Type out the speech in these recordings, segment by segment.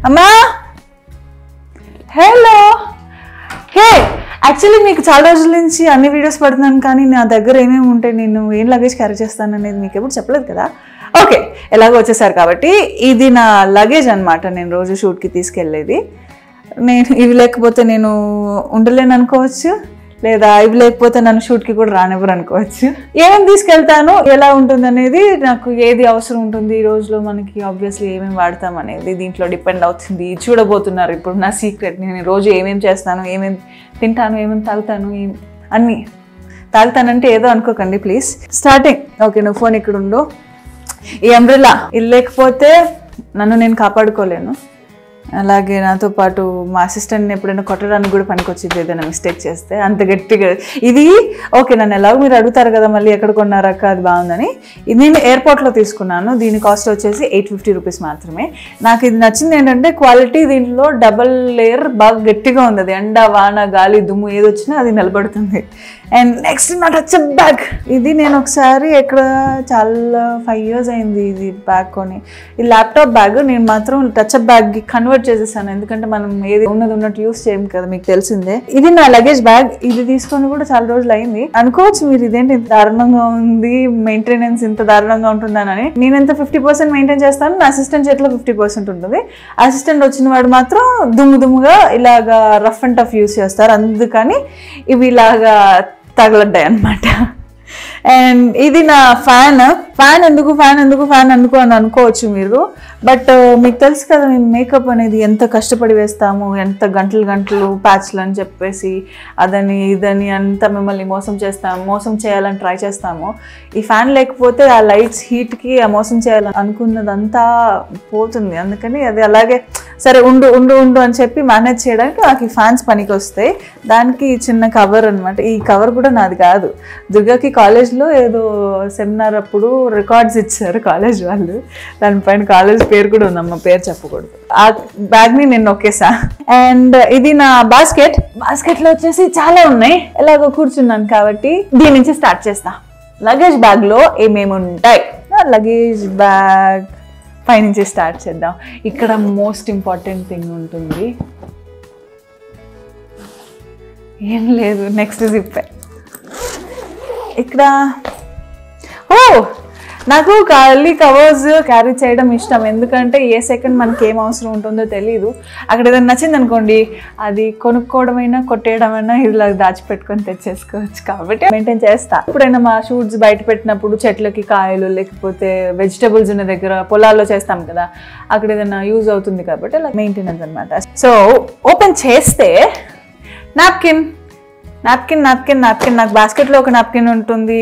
అమ్మా hello hey actually మీకు చాలా రోజుల నుంచి అన్ని వీడియోస్ పడుతున్నాను కానీ నా దగ్గర ఏమేమి ఉంటాయి నేను ఏం లగేజ్ క్యారీ చేస్తాను అనేది మీకు ఎప్పుడు చెప్పలేదు కదా ఓకే ఎలాగో వచ్చేసారు కాబట్టి ఇది నా లగేజ్ అనమాట నేను రోజు షూట్కి తీసుకెళ్ళేది నేను ఇవి లేకపోతే నేను ఉండలేను అనుకోవచ్చు లేదా ఇవి లేకపోతే నన్ను షూట్కి కూడా రానివ్వరు అనుకోవచ్చు ఏమేమి తీసుకెళ్తాను ఎలా ఉంటుంది అనేది నాకు ఏది అవసరం ఉంటుంది ఈ రోజులో మనకి ఆబ్వియస్లీ ఏమేమి వాడతాం అనేది దీంట్లో డిపెండ్ అవుతుంది చూడబోతున్నారు ఇప్పుడు నా సీక్రెట్ నేను రోజు ఏమేమి చేస్తాను ఏమేమి తింటాను ఏమేమి తాగుతాను ఏం- అన్నీ తాగుతానంటే ఏదో అనుకోకండి ప్లీజ్ స్టార్టింగ్ ఓకే నువ్వు ఫోన్ ఇక్కడ ఉండు ఈ అంబ్రెల్లా ఇది లేకపోతే నన్ను నేను కాపాడుకోలేను అలాగే నాతో పాటు మా అసిస్టెంట్ని ఎప్పుడైనా కొట్టడానికి కూడా పనికొచ్చింది ఏదైనా మిస్టేక్ చేస్తే అంత గట్టిగా ఇది ఓకే నన్ను ఎలాగో మీరు అడుగుతారు కదా మళ్ళీ ఎక్కడ కొన్నారక్క అది బాగుందని ఇది నేను ఎయిర్పోర్ట్లో తీసుకున్నాను దీని కాస్ట్ వచ్చేసి ఎయిట్ ఫిఫ్టీ రూపీస్ మాత్రమే నాకు ఇది నచ్చింది ఏంటంటే క్వాలిటీ దీంట్లో డబల్ లేయర్ బాగా గట్టిగా ఉంది అది ఎండ వాన గాలి దుమ్ము ఏది వచ్చినా అది నిలబడుతుంది అండ్ నెక్స్ట్ నా టచ్ బ్యాగ్ ఇది నేను ఒకసారి ఎక్కడ చాలా ఫైవ్ ఇయర్స్ అయింది ఇది బ్యాగ్ కొని ఈ ల్యాప్టాప్ బ్యాగ్ నేను మాత్రం టచ్ బ్యాగ్కి కన్వర్ట్ చేసేసాను ఎందుకంటే మనం ఏది ఉన్నది ఉన్నట్టు యూస్ చేయం కదా మీకు తెలిసిందే ఇది నా లగేజ్ బ్యాగ్ ఇది తీసుకొని కూడా చాలా రోజులు అయింది అనుకోవచ్చు మీరు ఇదేంటి ఇంత దారుణంగా ఉంది మెయింటెనెన్స్ ఇంత దారుణంగా ఉంటుందని నేను ఎంత ఫిఫ్టీ పర్సెంట్ మెయింటైన్ చేస్తాను నా అసిస్టెంట్ చేతిలో ఫిఫ్టీ పర్సెంట్ ఉంటుంది అసిస్టెంట్ వచ్చిన వాడు మాత్రం దుమ్ము దుమ్ముగా ఇలాగా రఫ్ అండ్ టఫ్ యూస్ చేస్తారు అందుకని ఇవి ఇలాగా తగలడ్డాయి అనమాట అండ్ ఇది నా ఫ్యాన్ ఫ్యాన్ ఎందుకు ఫ్యాన్ ఎందుకు ఫ్యాన్ ఎందుకు అని అనుకోవచ్చు మీరు బట్ మీకు తెలుసు కదా మేము మేకప్ అనేది ఎంత కష్టపడి వేస్తాము ఎంత గంటలు గంటలు ప్యాచ్లు అని చెప్పేసి అదని ఇదని అంతా మిమ్మల్ని మోసం చేస్తాము మోసం చేయాలని ట్రై చేస్తాము ఈ ఫ్యాన్ లేకపోతే ఆ లైట్స్ హీట్కి ఆ మోసం చేయాలని అనుకున్నదంతా పోతుంది అందుకని అది అలాగే సరే ఉండు ఉండు ఉండు అని చెప్పి మేనేజ్ చేయడానికి నాకు ఈ ఫ్యాన్స్ పనికి వస్తాయి దానికి ఈ చిన్న కవర్ అనమాట ఈ కవర్ కూడా నాది కాదు దుర్గాకి కాలేజ్లో ఏదో సెమినార్ అప్పుడు రికార్డ్స్ ఇచ్చారు కాలేజ్ వాళ్ళు దానిపైన కాలేజ్ పేరు కూడా ఉందమ్మ పేరు చెప్పకూడదు ఆ బ్యాగ్ని నేను నొక్కేసా అండ్ ఇది నా బాస్కెట్ బాస్కెట్లో వచ్చేసి చాలా ఉన్నాయి ఎలాగో కూర్చున్నాను కాబట్టి దీని నుంచి స్టార్ట్ చేస్తా లగేజ్ బ్యాగ్లో ఏమేమి ఉంటాయి లగేజ్ బ్యాగ్ పైనుంచి స్టార్ట్ చేద్దాం ఇక్కడ మోస్ట్ ఇంపార్టెంట్ థింగ్ ఉంటుంది ఏం లేదు నెక్స్ట్ జిప్పే ఇక్కడ ఓ నాకు ఖాళీ కవర్స్ క్యారీ చేయడం ఇష్టం ఎందుకంటే ఏ సెకండ్ మనకి ఏం అవసరం ఉంటుందో తెలియదు అక్కడ ఏదైనా నచ్చింది అనుకోండి అది కొనుక్కోవడమైనా కొట్టేయడమైనా ఇలా దాచిపెట్టుకొని తెచ్చేసుకోవచ్చు కాబట్టి మెయింటైన్ చేస్తా ఎప్పుడైనా మా షూట్స్ బయట పెట్టినప్పుడు చెట్లకి కాయలు లేకపోతే వెజిటబుల్స్ ఉన్న దగ్గర పొలాల్లో చేస్తాం కదా అక్కడ ఏదైనా యూజ్ అవుతుంది కాబట్టి అలా మెయింటెనెన్స్ అనమాట సో ఓపెన్ చేస్తే నాప్కిన్ నాప్కిన్ నాప్కిన్ నాప్కిన్ నాకు బాస్కెట్లో ఒక నాప్కిన్ ఉంటుంది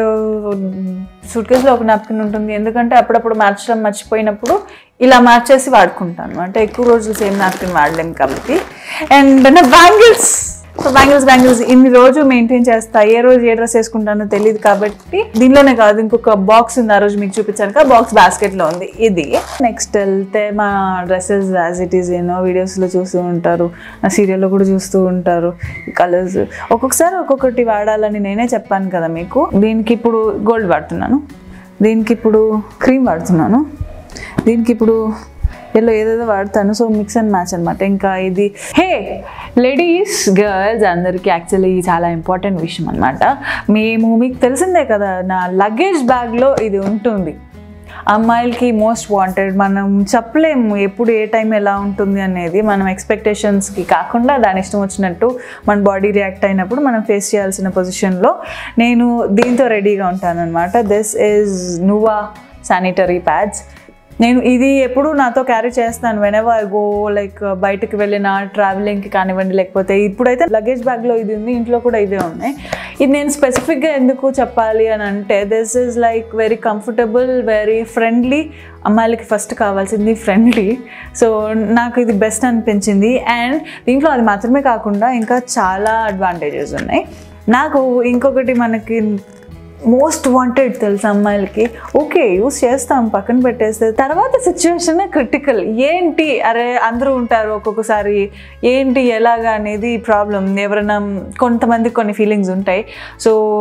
సూట్ కేసులో ఒక నాప్కిన్ ఉంటుంది ఎందుకంటే అప్పుడప్పుడు మార్చడం మర్చిపోయినప్పుడు ఇలా మార్చేసి వాడుకుంటాను అంటే ఎక్కువ రోజులు సేమ్ నాప్కిన్ వాడలేము కాబట్టి అండ్ నా బ్యాంగిల్స్ సో బ్యాంగిల్స్ బ్యాంగిల్స్ ఇన్ని రోజు మెయింటైన్ చేస్తా ఏ రోజు ఏ డ్రెస్ వేసుకుంటానో తెలియదు కాబట్టి దీనిలోనే కాదు ఇంకొక బాక్స్ ఉంది ఆ రోజు మీకు చూపించాను కదా బాక్స్ బాస్కెట్లో ఉంది ఇది నెక్స్ట్ వెళ్తే మా డ్రెస్సెస్ యాజ్ ఇట్ ఈస్ ఏనో వీడియోస్లో చూస్తూ ఉంటారు నా సీరియల్లో కూడా చూస్తూ ఉంటారు కలర్స్ ఒక్కొక్కసారి ఒక్కొక్కటి వాడాలని నేనే చెప్పాను కదా మీకు దీనికి ఇప్పుడు గోల్డ్ వాడుతున్నాను దీనికి ఇప్పుడు క్రీమ్ వాడుతున్నాను దీనికి ఇప్పుడు ఎల్లో ఏదేదో వాడతాను సో మిక్స్ అండ్ మ్యాచ్ అనమాట ఇంకా ఇది హే లేడీస్ గర్ల్స్ అందరికీ యాక్చువల్లీ చాలా ఇంపార్టెంట్ విషయం అనమాట మేము మీకు తెలిసిందే కదా నా లగేజ్ బ్యాగ్లో ఇది ఉంటుంది అమ్మాయిలకి మోస్ట్ వాంటెడ్ మనం చెప్పలేము ఎప్పుడు ఏ టైం ఎలా ఉంటుంది అనేది మనం ఎక్స్పెక్టేషన్స్కి కాకుండా దాని ఇష్టం వచ్చినట్టు మన బాడీ రియాక్ట్ అయినప్పుడు మనం ఫేస్ చేయాల్సిన పొజిషన్లో నేను దీంతో రెడీగా ఉంటాను అనమాట this is Nua sanitary pads నేను ఇది ఎప్పుడు నాతో క్యారీ చేస్తాను whenever I go like బయటకు వెళ్ళిన ట్రావెలింగ్కి కానివ్వండి లేకపోతే ఇప్పుడైతే లగేజ్ బ్యాగ్లో ఇది ఉంది ఇంట్లో కూడా ఇవే ఉన్నాయి ఇది నేను స్పెసిఫిక్గా ఎందుకు చెప్పాలి అని అంటే this is like very comfortable very friendly అమ్మాయిలకి ఫస్ట్ కావాల్సింది ఫ్రెండ్లీ సో నాకు ఇది బెస్ట్ అనిపించింది అండ్ దీంట్లో అది మాత్రమే కాకుండా ఇంకా చాలా అడ్వాంటేజెస్ ఉన్నాయి నాకు ఇంకొకటి మనకి మోస్ట్ వాంటెడ్ తెలుసు అమ్మాయిలకి ఓకే యూస్ చేస్తాం పక్కన పెట్టేస్తే తర్వాత సిచ్యువేషన్ క్రిటికల్ ఏంటి అరే అందరూ ఉంటారు ఒక్కొక్కసారి ఏంటి ఎలాగా అనేది ప్రాబ్లం ఎవరైనా కొంతమంది కొన్ని ఫీలింగ్స్ ఉంటాయి సో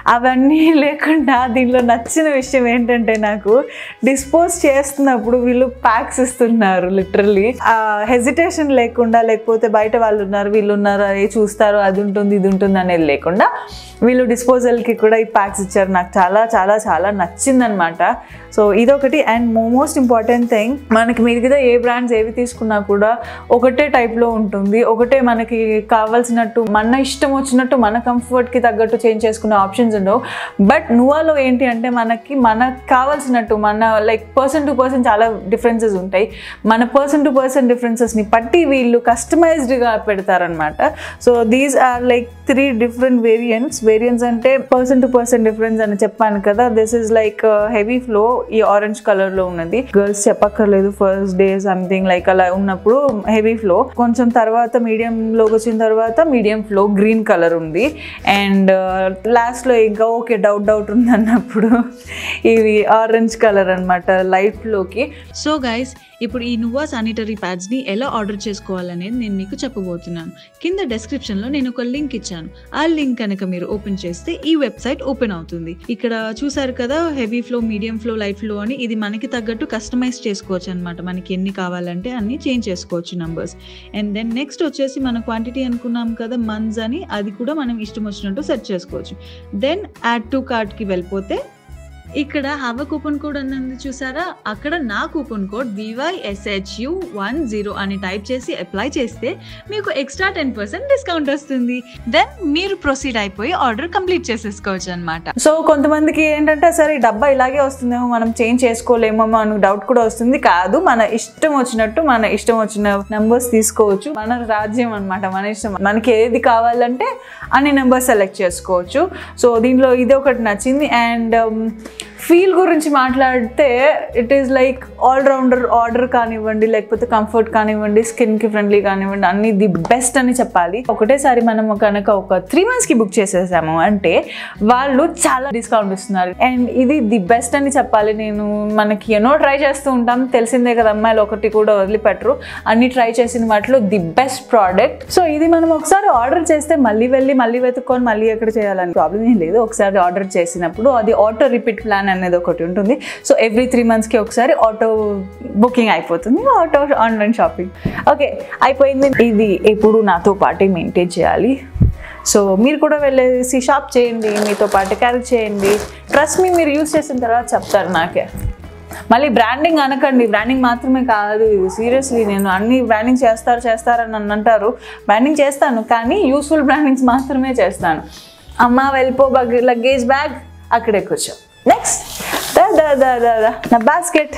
అవన్నీ లేకుండా దీనిలో నచ్చిన విషయం ఏంటంటే నాకు డిస్పోజ్ చేస్తున్నప్పుడు వీళ్ళు ప్యాక్స్ ఇస్తున్నారు లిటరల్లీ హెజిటేషన్ లేకుండా లేకపోతే బయట వాళ్ళు ఉన్నారు వీళ్ళు ఉన్నారు ఏ చూస్తారు అది ఉంటుంది ఇది ఉంటుంది అనేది లేకుండా వీళ్ళు డిస్పోజల్కి కూడా ఈ ప్యాక్స్ ఇచ్చారు నాకు చాలా చాలా చాలా నచ్చిందనమాట సో ఇదొకటి అండ్ మోస్ట్ ఇంపార్టెంట్ థింగ్ మనకి మిగతా ఏ బ్రాండ్స్ ఏవి తీసుకున్నా కూడా ఒకటే టైప్లో ఉంటుంది ఒకటే మనకి కావాల్సినట్టు మన ఇష్టం వచ్చినట్టు మన కంఫర్ట్కి తగ్గట్టు చేంజ్ చేసుకునే ఆప్షన్స్ ఉండవు బట్ నువాలో ఏంటి అంటే మనకి మనకు కావాల్సినట్టు మన లైక్ పర్సన్ టు పర్సన్ చాలా డిఫరెన్సెస్ ఉంటాయి మన పర్సన్ టు పర్సన్ డిఫరెన్సెస్ని పట్టి వీళ్ళు కస్టమైజ్డ్గా పెడతారనమాట so these are like three different variants variants అంటే పర్సన్ టు పర్సన్ డిఫరెన్స్ అని చెప్పాను కదా this is like heavy flow ఈ ఆరెంజ్ కలర్ లో ఉన్నది గర్ల్స్ చెప్పక్కర్లేదు ఫస్ట్ డే సంథింగ్ లైక్ అలా ఉన్నప్పుడు హెవీ ఫ్లో కొంచెం తర్వాత మీడియం లోకి వచ్చిన తర్వాత మీడియం ఫ్లో గ్రీన్ కలర్ ఉంది అండ్ లాస్ట్ లో ఇంకా ఓకే డౌట్ డౌట్ ఉంది అన్నప్పుడు ఇది ఆరెంజ్ కలర్ అనమాట లైట్ ఫ్లోకి సో గైస్ ఇప్పుడు ఈ నువ్వా శానిటరీ ప్యాడ్స్ని ఎలా ఆర్డర్ చేసుకోవాలనేది నేను మీకు చెప్పబోతున్నాను కింద డెస్క్రిప్షన్లో నేను ఒక లింక్ ఇచ్చాను ఆ లింక్ కనుక మీరు ఓపెన్ చేస్తే ఈ వెబ్సైట్ ఓపెన్ అవుతుంది ఇక్కడ చూసారు కదా heavy flow medium flow light flow అని ఇది మనకి తగ్గట్టు కస్టమైజ్ చేసుకోవచ్చు అనమాట మనకి ఎన్ని కావాలంటే అన్ని చేంజ్ చేసుకోవచ్చు నంబర్స్ అండ్ దెన్ నెక్స్ట్ వచ్చేసి మన క్వాంటిటీ అనుకున్నాం కదా మంత్స్ అని అది కూడా మనం ఇష్టం వచ్చినట్టు సెట్ చేసుకోవచ్చు దెన్ యాడ్ టు కార్ట్కి వెళ్ళిపోతే ఇక్కడ హ్యావ్ కూపన్ కోడ్ అన్నది చూసారా అక్కడ నా coupon code V Y S H U one zero అని టైప్ చేసి అప్లై చేస్తే మీకు ఎక్స్ట్రా టెన్ పర్సెంట్ డిస్కౌంట్ వస్తుంది దెన్ మీరు ప్రొసీడ్ అయిపోయి ఆర్డర్ కంప్లీట్ చేసేసుకోవచ్చు అనమాట సో కొంతమందికి ఏంటంటే సరే ఈ డబ్బా ఇలాగే వస్తుందేమో మనం చేంజ్ చేసుకోలేమో అని డౌట్ కూడా వస్తుంది కాదు మన ఇష్టం వచ్చినట్టు మన ఇష్టం వచ్చిన నెంబర్స్ తీసుకోవచ్చు మన రాజ్యం అనమాట మన ఇష్టం మనకి ఏది కావాలంటే అన్ని నెంబర్స్ సెలెక్ట్ చేసుకోవచ్చు సో దీనిలో ఇది ఒకటి నచ్చింది అండ్ ఫీల్ గురించి మాట్లాడితే it is like allrounder order కానివ్వండి లేకపోతే కంఫర్ట్ కానివ్వండి స్కిన్కి ఫ్రెండ్లీ కానివ్వండి అన్ని ది బెస్ట్ అని చెప్పాలి ఒకటేసారి మనం కనుక ఒక త్రీ మంత్స్కి బుక్ చేసేసాము అంటే వాళ్ళు చాలా డిస్కౌంట్ ఇస్తున్నారు అండ్ ఇది ది బెస్ట్ అని చెప్పాలి నేను మనకి ఎన్నో ట్రై చేస్తూ ఉంటాం తెలిసిందే కదా అమ్మాయిలు ఒకటి కూడా వదిలిపెట్టరు అన్ని ట్రై చేసిన వాటిలో ది బెస్ట్ ప్రోడక్ట్ సో ఇది మనం ఒకసారి ఆర్డర్ చేస్తే మళ్ళీ వెళ్ళి మళ్ళీ వెతుక్కొని మళ్ళీ ఎక్కడ చేయాలని ప్రాబ్లం ఏం లేదు ఒకసారి ఆర్డర్ చేసినప్పుడు అది ఆటో రిపీట్ ప్లాన్ అనేది ఒకటి ఉంటుంది సో ఎవ్రీ త్రీ మంత్స్కి ఒకసారి ఆటో బుకింగ్ అయిపోతుంది ఆటో ఆన్లైన్ షాపింగ్ ఓకే అయిపోయింది ఇది ఎప్పుడు నాతో పాటే మెయింటైన్ చేయాలి సో మీరు కూడా వెళ్ళేసి షాప్ చేయండి మీతో పాటు క్యారీ చేయండి ట్రస్ట్ మీ మీరు యూస్ చేసిన తర్వాత చెప్తారు నాకే మళ్ళీ బ్రాండింగ్ అనకండి బ్రాండింగ్ మాత్రమే కాదు ఇది సీరియస్లీ నేను అన్ని బ్రాండింగ్ చేస్తారు చేస్తారని నన్ను అంటారు బ్రాండింగ్ చేస్తాను కానీ యూస్ఫుల్ బ్రాండింగ్స్ మాత్రమే చేస్తాను అమ్మ వెళ్ళిపో బగ్ లగేజ్ బ్యాగ్ అక్కడే కూర్చో నెక్స్ట్ దా దా దా దా దా నా బాస్కెట్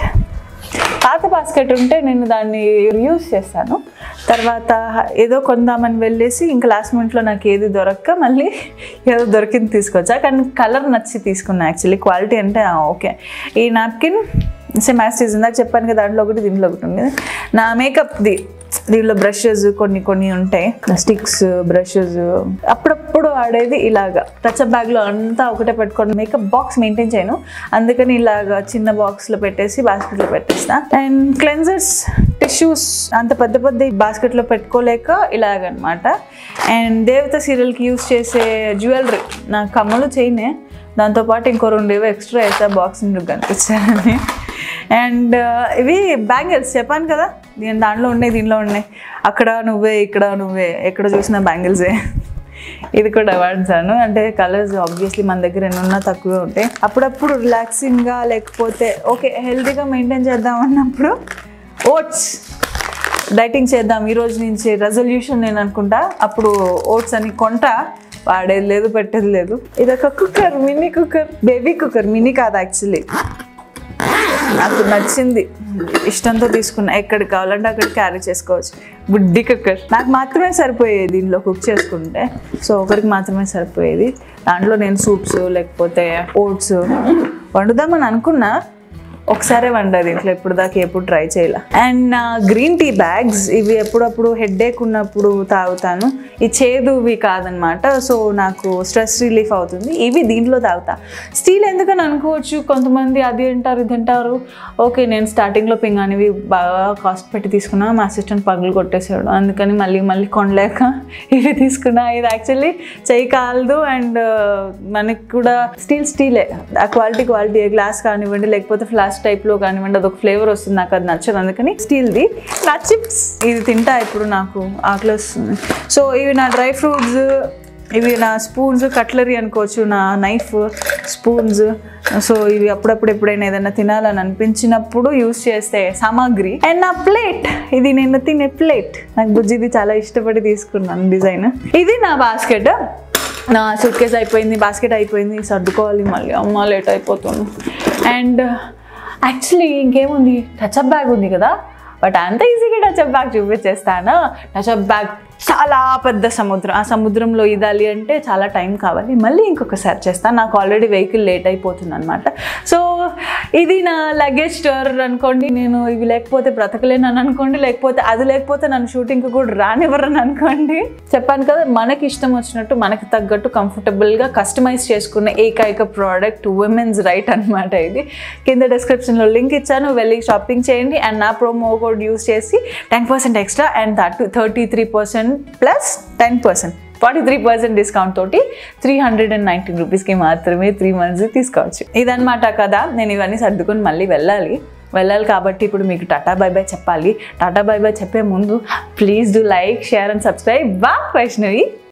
పాత బాస్కెట్ ఉంటే నేను దాన్ని యూస్ చేస్తాను తర్వాత ఏదో కొందామని వెళ్ళేసి ఇంకా లాస్ట్ మినిట్లో నాకు ఏది దొరక్క మళ్ళీ ఏదో దొరికింది తీసుకొచ్చా కానీ కలర్ నచ్చి తీసుకున్నా యాక్చువల్లీ క్వాలిటీ అంటే ఆ, ఓకే ఈ నాప్కిన్ సేమ్ యాస్టీస్ ఇందాక చెప్పాను కదా దాంట్లో ఒకటి దీంట్లో ఒకటి ఉంది నా మేకప్ది దీనిలో బ్రషెస్ కొన్ని కొన్ని ఉంటాయి స్టిక్స్ బ్రషెస్ అప్పుడప్పుడు వాడేది ఇలాగా టచ్అప్ బ్యాగ్లో అంతా ఒకటే పెట్టుకోండి మేకప్ బాక్స్ మెయింటైన్ చేయను అందుకని ఇలాగా చిన్న బాక్స్లో పెట్టేసి బాస్కెట్లో పెట్టేస్తా అండ్ క్లెన్జర్స్ టిష్యూస్ అంత పెద్ద పెద్ద బాస్కెట్లో పెట్టుకోలేక ఇలాగనమాట అండ్ దేవత సీరియల్కి యూస్ చేసే జ్యువెలరీ నా కమ్మలు చేయనే దాంతోపాటు ఇంకో రెండు ఏవో ఎక్స్ట్రా వేసా బాక్స్ మీకు కనిపించారని అండ్ ఇవి బ్యాంగిల్స్ చెప్పాను కదా దీని దాంట్లో ఉన్నాయి దీనిలో ఉన్నాయి అక్కడ నువ్వే ఇక్కడ నువ్వే ఎక్కడ చూసిన బ్యాంగిల్సే ఇది కూడా వాడతాను అంటే కలర్స్ ఆబ్వియస్లీ మన దగ్గర ఎన్నున్నా తక్కువే ఉంటాయి అప్పుడప్పుడు రిలాక్సింగ్గా లేకపోతే ఓకే హెల్తీగా మెయింటైన్ చేద్దాం అన్నప్పుడు ఓట్స్ డైటింగ్ చేద్దాం ఈ రోజు నుంచి రెజల్యూషన్ నేను అనుకుంటా అప్పుడు ఓట్స్ అని కొంటా వాడేది లేదు పెట్టేది లేదు ఇది ఒక cooker mini cooker baby cooker mini కాదు యాక్చువల్లీ నాకు నచ్చింది ఇష్టంతో తీసుకున్నా ఎక్కడికి కావాలంటే అక్కడ క్యారీ చేసుకోవచ్చు బుడ్డి కుక్కర్ నాకు మాత్రమే సరిపోయేది దీనిలో కుక్ చేసుకుంటే సో ఒకరికి మాత్రమే సరిపోయేది దాంట్లో నేను సూప్స్ లేకపోతే ఓట్స్ వండుదామని అనుకున్నా ఒకసారే వండదు ఇంట్లో ఎప్పుడు దాకా ఎప్పుడు ట్రై చేయాల అండ్ నా గ్రీన్ టీ బ్యాగ్స్ ఇవి ఎప్పుడప్పుడు హెడ్ఏక్ ఉన్నప్పుడు తాగుతాను ఈ చేదువి కాదనమాట సో నాకు స్ట్రెస్ రిలీఫ్ అవుతుంది ఇవి దీంట్లో తాగుతా స్టీల్ ఎందుకని అనుకోవచ్చు కొంతమంది అది అంటారు ఇది అంటారు ఓకే నేను స్టార్టింగ్లో పింగానివి బాగా కాస్ట్ పెట్టి తీసుకున్నా మా అసిస్టెంట్ పగులు కొట్టేసాడు అందుకని మళ్ళీ మళ్ళీ కొనలేక ఇవి తీసుకున్నా ఇది యాక్చువల్లీ చెయ్యి కాలదు అండ్ మనకి కూడా స్టీల్ స్టీలే ఆ క్వాలిటీ క్వాలిటీ గ్లాస్ కానివ్వండి లేకపోతే ఫ్లాష్ టైప్లో కానివ్వండి అదొక ఫ్లేవర్ వస్తుంది నాకు అది నచ్చదు అందుకని స్టీల్ది నా చిప్స్ ఇది తింటా ఇప్పుడు నాకు ఆకలి వస్తుంది సో ఇవి నా డ్రై ఫ్రూట్స్ ఇవి నా స్పూన్స్ కట్లరీ అనుకోవచ్చు నా నైఫ్ స్పూన్స్ సో ఇవి అప్పుడప్పుడు ఎప్పుడైనా ఏదైనా తినాలని అనిపించినప్పుడు యూస్ చేస్తే సామాగ్రి అండ్ నా ప్లేట్ ఇది నేను తినే ప్లేట్ నాకు బుజ్జిది చాలా ఇష్టపడి తీసుకున్నాను డిజైన్ ఇది నా బాస్కెట్ నా సూట్ కేస్ అయిపోయింది బాస్కెట్ అయిపోయింది సర్దుకోవాలి మళ్ళీ అమ్మ లేట్ అయిపోతుంది అండ్ యాక్చువల్లీ ఇంకేముంది టచ్అప్ బ్యాగ్ ఉంది కదా బట్ అంత ఈజీగా టచ్అప్ బ్యాగ్ చూపించేస్తాను టచ్అప్ బ్యాగ్ చాలా పెద్ద సముద్రం ఆ సముద్రంలో ఇదాలి అంటే చాలా టైం కావాలి మళ్ళీ ఇంకొకసారి చేస్తాను నాకు ఆల్రెడీ వెహికల్ లేట్ అయిపోతుంది అనమాట సో ఇది నా లగేజ్ స్టోర్ అనుకోండి నేను ఇవి లేకపోతే బ్రతకలేను అని అనుకోండి లేకపోతే అది లేకపోతే నన్ను షూటింగ్కి కూడా రానివ్వరని అనుకోండి చెప్పాను కదా మనకి ఇష్టం వచ్చినట్టు మనకి తగ్గట్టు కంఫర్టబుల్గా కస్టమైజ్ చేసుకున్న ఏకైక ప్రోడక్ట్ ఉమెన్స్ రైట్ అనమాట ఇది కింద డిస్క్రిప్షన్లో లింక్ ఇచ్చాను వెళ్ళి షాపింగ్ చేయండి అండ్ నా ప్రోమో కోడ్ యూస్ చేసి ten percent extra and thirty thirty three percent plus ten percent forty three percent discount తోటి త్రీ హండ్రెడ్ అండ్ నైన్టీన్ రూపీస్కి మాత్రమే త్రీ మంత్స్ తీసుకోవచ్చు ఇదన్నమాట కదా నేను ఇవన్నీ సర్దుకొని మళ్ళీ వెళ్ళాలి వెళ్ళాలి కాబట్టి ఇప్పుడు మీకు టాటా బై బై చెప్పాలి టాటా బై బై చెప్పే ముందు please do like share and subscribe బా వైష్ణవి